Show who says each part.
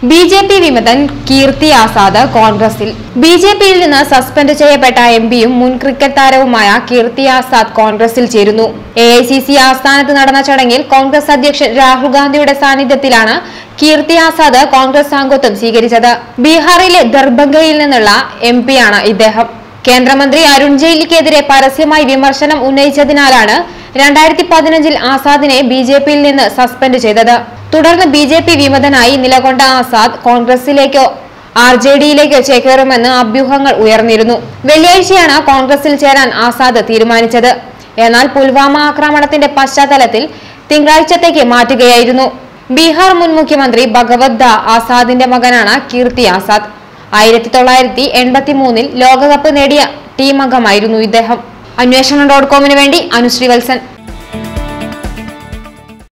Speaker 1: B J P വിമതൻ കീർത്തി ആസാദ് കോൺഗ്രസിൽ B J പിയിൽ നിന്ന് സസ്പെൻഡ് ചെയ്യപ്പെട്ട എം പിയും മുൻ ക്രിക്കറ്റ് താരവുമായ കീർത്തി ആസാദ് കോൺഗ്രസിൽ ചേരുന്നു എ ഐ സി സി ആസ്ഥാനത്ത് നടന്ന ചടങ്ങിൽ കോൺഗ്രസ് അധ്യക്ഷൻ രാഹുൽ ഗാന്ധിയുടെ സാന്നിധ്യത്തിലാണ് കീർത്തി ആസാദ് കോൺഗ്രസ് അംഗത്വം സ്വീകരിച്ചത് ബീഹാറിലെ ദർഭംഗയിൽ നിന്നുള്ള എം പിയാണ് ഇദ്ദേഹം കേന്ദ്രമന്ത്രി അരുൺ ജെയ്റ്റ്ലിക്കെതിരെ പരസ്യമായി വിമർശനം ഉന്നയിച്ചതിനാലാണ് രണ്ടായിരത്തി പതിനഞ്ചിൽ ആസാദിനെ ബി ജെ പിയിൽ നിന്ന് സസ്പെൻഡ് ചെയ്തത് തുടർന്ന് ബി ജെ പി വിമതനായി നിലകൊണ്ട ആസാദ് കോൺഗ്രസിലേക്കോ ആർ ജെ ഡിയിലേക്കോ ചേക്കേറുമെന്ന് അഭ്യൂഹങ്ങൾ ഉയർന്നിരുന്നു വെള്ളിയാഴ്ചയാണ് കോൺഗ്രസിൽ ചേരാൻ ആസാദ് തീരുമാനിച്ചത് എന്നാൽ പുൽവാമ ആക്രമണത്തിന്റെ പശ്ചാത്തലത്തിൽ തിങ്കളാഴ്ചത്തേക്ക് മാറ്റുകയായിരുന്നു ബീഹാർ മുൻ മുഖ്യമന്ത്രി ഭഗവത് ദ ആസാദിന്റെ മകനാണ് കീർത്തി ആസാദ് ആയിരത്തി തൊള്ളായിരത്തി എൺപത്തി മൂന്നിൽ ലോകകപ്പ് നേടിയ ടീം അംഗമായിരുന്നു ഇദ്ദേഹം അന്വേഷണം ഡോട്ട് കോമിന് വേണ്ടി അനുശ്രീ വത്സൻ